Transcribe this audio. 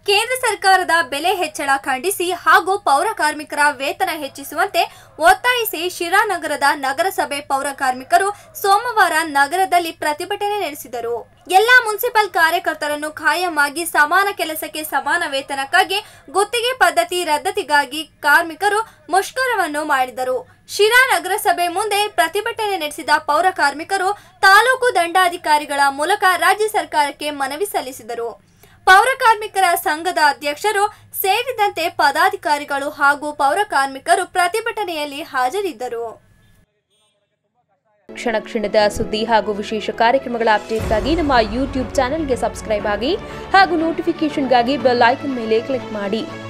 ಕೇಂದ್ರ ಸರ್ಕಾರದ ಬೆಲೆ ಹೆಚ್ಚಳ ಖಂಡಿಸಿ ಹಾಗೂ ಪೌರ ಕಾರ್ಮಿಕರ ವೇತನ ಹೆಚ್ಚಿಸುವಂತೆ ಒತ್ತಾಯಿಸಿ ಶಿರಾನಗರದ ನಗರಸಭೆ ಪೌರ ಕಾರ್ಮಿಕರು ಸೋಮವಾರ ನಗರದಲ್ಲಿ ಪ್ರತಿಭಟನೆ ನಡೆಸಿದರು ಎಲ್ಲಾ ಮುನ್ಸಿಪಲ್ ಕಾರ್ಯಕರ್ತರನ್ನು ಖಾಯಂ ಆಗಿ ಸಮಾನ ಕೆಲಸಕ್ಕೆ ಸಮಾನ ವೇತನಕ್ಕಾಗಿ ಗುತ್ತಿಗೆ ಪದ್ಧತಿ ರದ್ದತಿಗಾಗಿ ಕಾರ್ಮಿಕರು ಮುಷ್ಕರವನ್ನು ಮಾಡಿದರು ಶಿರಾ ನಗರಸಭೆ ಮುಂದೆ ಪ್ರತಿಭಟನೆ ನಡೆಸಿದ ಪೌರ ಕಾರ್ಮಿಕರು ತಾಲೂಕು ದಂಡಾಧಿಕಾರಿಗಳ ಮೂಲಕ ರಾಜ್ಯ ಸರ್ಕಾರಕ್ಕೆ ಮನವಿ ಸಲ್ಲಿಸಿದರು ಪೌರ ಕಾರ್ಮಿಕರ ಸಂಘದ ಅಧ್ಯಕ್ಷರು ಸೇರಿದಂತೆ ಪದಾಧಿಕಾರಿಗಳು ಹಾಗೂ ಪೌರ ಕಾರ್ಮಿಕರು ಪ್ರತಿಭಟನೆಯಲ್ಲಿ ಹಾಜರಿದ್ದರು ಕ್ಷಣ ಕ್ಷಣದ ಸುದ್ದಿ ಹಾಗೂ ವಿಶೇಷ ಕಾರ್ಯಕ್ರಮಗಳ ಅಪ್ಡೇಟ್ಗಾಗಿ ನಮ್ಮ ಯೂಟ್ಯೂಬ್ ಚಾನೆಲ್ಗೆ ಸಬ್ಸ್ಕ್ರೈಬ್ ಆಗಿ ಹಾಗೂ ನೋಟಿಫಿಕೇಷನ್ಗಾಗಿ ಬೆಲ್ ಐಕನ್ ಮೇಲೆ ಕ್ಲಿಕ್ ಮಾಡಿ